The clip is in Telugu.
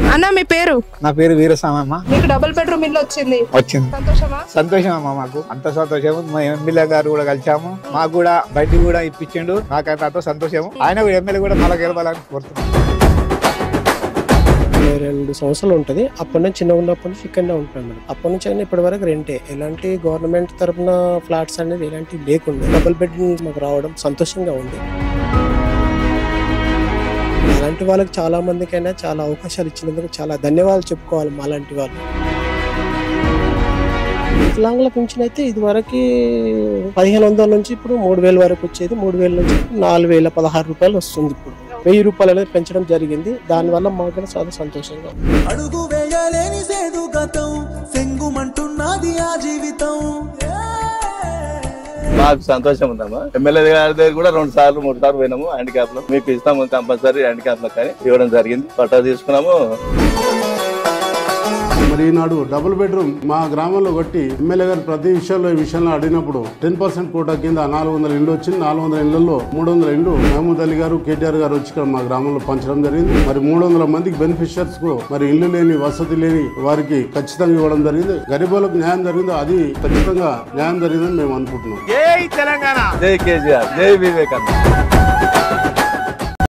అన్న మీ పేరు నా పేరు వీరస్వామమ్మ మీకు డబుల్ బెడ్రూమ్ ఇల్లు వచ్చింది వచ్చింది సంతోషమా సంతోషం అమ్మ మాకు అంత సంతోషం మా ఎమ్మెల్యే గారు కూడా కలిసాము మాకు కూడా బయట కూడా ఇప్పించిండు నాకైతే అంత సంతోషం ఆయన కూడా ఎమ్మెల్యే కూడా మళ్ళీ గెలవాలని కోరుతున్నాను ఇరవై రెండు సంవత్సరాలు ఉంటుంది అప్పటి నుంచి చిన్న ఉన్నప్పటి నుంచి ఇక్కడనే ఉంటున్నాం మేడం అప్పటి నుంచి అయినా ఇప్పటి వరకు రెంటే ఎలాంటి గవర్నమెంట్ తరపున ఫ్లాట్స్ అనేది ఎలాంటి లేకుండా డబుల్ బెడ్ మాకు రావడం సంతోషంగా ఉంది అలాంటి వాళ్ళకి చాలా మందికైనా చాలా అవకాశాలు ఇచ్చినందుకు చాలా ధన్యవాదాలు చెప్పుకోవాలి మా లాంటి వాళ్ళు వికలాంగుల పింఛన్ అయితే ఇది వరకు పదిహేను వందల నుంచి ఇప్పుడు మూడు వేల వరకు వచ్చేది మూడు వేల నుంచి నాలుగు వేల పదహారు రూపాయలు వస్తుంది ఇప్పుడు వెయ్యి రూపాయలు అనేది పెంచడం జరిగింది దానివల్ల మాకు కూడా చాలా సంతోషంగా ఉంది అడుగు వేయలేని సేదు గతం సెంగుమంటున్నది ఆ జీవితం మాకు సంతోషం ఉందమ్మా ఎమ్మెల్యే గారి దగ్గర కూడా రెండు సార్లు మూడు సార్లు పోయినాము హ్యాండిక్యాప్ లో మీకు ఇస్తాము కంపల్సరీ హ్యాండిక్యాప్ లో కానీ ఇవ్వడం జరిగింది పట్టా తీసుకున్నాము మరి ఈనాడు డబుల్ బెడ్రూమ్ మా గ్రామంలో కొట్టి ఎమ్మెల్యే గారు ప్రతి విషయంలో ఈ విషయంలో అడిగినప్పుడు టెన్ పర్సెంట్ కోటా కింద నాలుగు వందల ఇండ్లు వచ్చింది నాలుగు వందల ఇండ్లలో మూడు వందల ఇండ్లు మహమూద్ అలీ గారు కేటీఆర్ గారు వచ్చి ఇక్కడ మా గ్రామంలో పంచడం జరిగింది మరి మూడు వందల మందికి బెనిఫిషియర్స్ కు మరి ఇల్లు లేని వసతి లేని వారికి ఖచ్చితంగా ఇవ్వడం జరిగింది గరీబులకు న్యాయం జరిగింది అది ఖచ్చితంగా న్యాయం జరిగిందని మేము అనుకుంటున్నాం జై కేసీఆర్ జై వివేకానంద